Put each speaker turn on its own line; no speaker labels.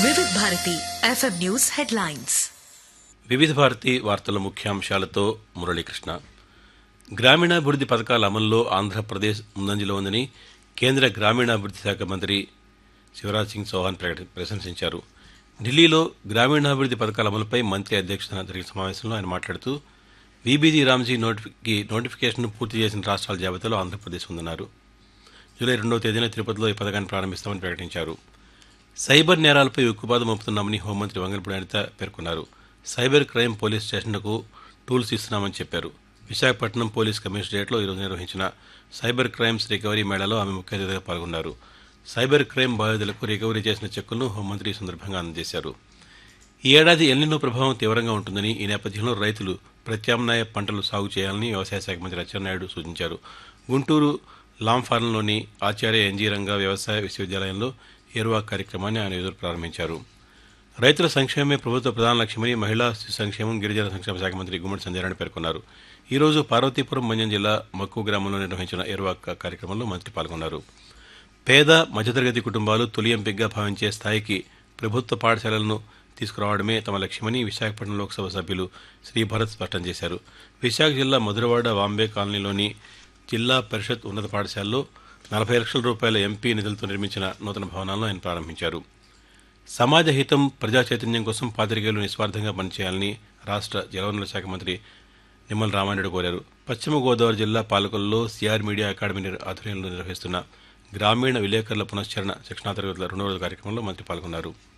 వివిధ Bharati FM news headlines
వివిధ భారతి వార్తల ముఖ్యాంశాలతో మురళీకృష్ణ గ్రామీణాభివృద్ధి పథకాల అమల్లో ఆంధ్రప్రదేశ్ ముందంజలో ఉందని కేంద్ర గ్రామీణాభివృద్ధి శాఖ మంత్రి శివరాజ్ సింగ్ చౌహాన్ ప్రకటి ప్రశంసించారు ఢిల్లీలో గ్రామీణాభివృద్ధి పథకాల అమలుపై మంత్రి అధ్యక్షతన జరిగిన సమావేశంలో ఆయన మాట్లాడుతూ వీబీజీ రామ్జీ నోటిఫికి నోటిఫికేషన్ పూర్తి చేసిన రాష్ట్రాల జాబితాలో ఆంధ్రప్రదేశ్ ఉందన్నారు జూలై రెండవ తేదీన తిరుపతిలో ఈ పథకాన్ని ప్రారంభిస్తామని ప్రకటించారు సైబర్ నేరాలపై ఉక్కుపాదం మోపుతున్నామని హోంమంత్రి వంగలపూడి అనిత పేర్కొన్నారు సైబర్ క్రైమ్ పోలీస్ స్టేషన్లకు టూల్స్ ఇస్తున్నామని చెప్పారు విశాఖపట్నం పోలీస్ కమిషనరేట్లో ఈరోజు నిర్వహించిన సైబర్ క్రైమ్స్ రికవరీ మేళాలో ఆమె ముఖ్య అతిథిగా పాల్గొన్నారు సైబర్ క్రైమ్ బాధితులకు రికవరీ చేసిన చెక్కులను హోంమంత్రి ఈ సందర్భంగా అందజేశారు ఈ ఏడాది ఎల్నినో ప్రభావం తీవ్రంగా ఉంటుందని ఈ నేపథ్యంలో రైతులు ప్రత్యామ్నాయ పంటలు సాగు చేయాలని వ్యవసాయ శాఖ మంత్రి అచ్చెన్నాయుడు సూచించారు గుంటూరు లాంఫారంలోని ఆచార్య ఎన్జీ రంగా వ్యవసాయ విశ్వవిద్యాలయంలో ఏరువా కార్యక్రమాన్ని ఆయన ఎదురు ప్రారంభించారు రైతుల సంక్షేమమే ప్రభుత్వ ప్రధాన లక్ష్యమని మహిళా శిశు సంక్షేమం గిరిజన సంక్షేమ శాఖ మంత్రి గుమ్మడి సంజయరాణి పేర్కొన్నారు ఈ రోజు పార్వతీపురం మంజం జిల్లా మక్కు గ్రామంలో నిర్వహించిన ఏరువా కార్యక్రమంలో మంత్రి పాల్గొన్నారు పేద మధ్యతరగతి కుటుంబాలు తొలి ఎంపికగా భావించే స్థాయికి ప్రభుత్వ పాఠశాలలను తీసుకురావడమే తమ లక్ష్యమని విశాఖపట్నం లోక్సభ సభ్యులు శ్రీభరత్ స్పష్టం చేశారు విశాఖ జిల్లా మధురవాడ వాంబే కాలనీలోని జిల్లా పరిషత్ ఉన్నత పాఠశాలలో నలభై లక్షల రూపాయల ఎంపీ నిధులతో నిర్మించిన నూతన భవనాలను ఆయన ప్రారంభించారు సమాజ హితం ప్రజా చైతన్యం కోసం పాత్రికేయులు నిస్వార్థంగా పనిచేయాలని రాష్ట్ర జలవనరుల శాఖ మంత్రి నిమ్మల రామారెడ్డి కోరారు పశ్చిమ గోదావరి జిల్లా పాలకొల్లో సిఆర్ మీడియా అకాడమీ నిర్- ఆధ్వర్యంలో నిర్వహిస్తున్న గ్రామీణ విలేకరుల పునశ్చరణ శిక్షణా తరగతుల రెండవ రోజు కార్యక్రమంలో మంత్రి పాల్గొన్నారు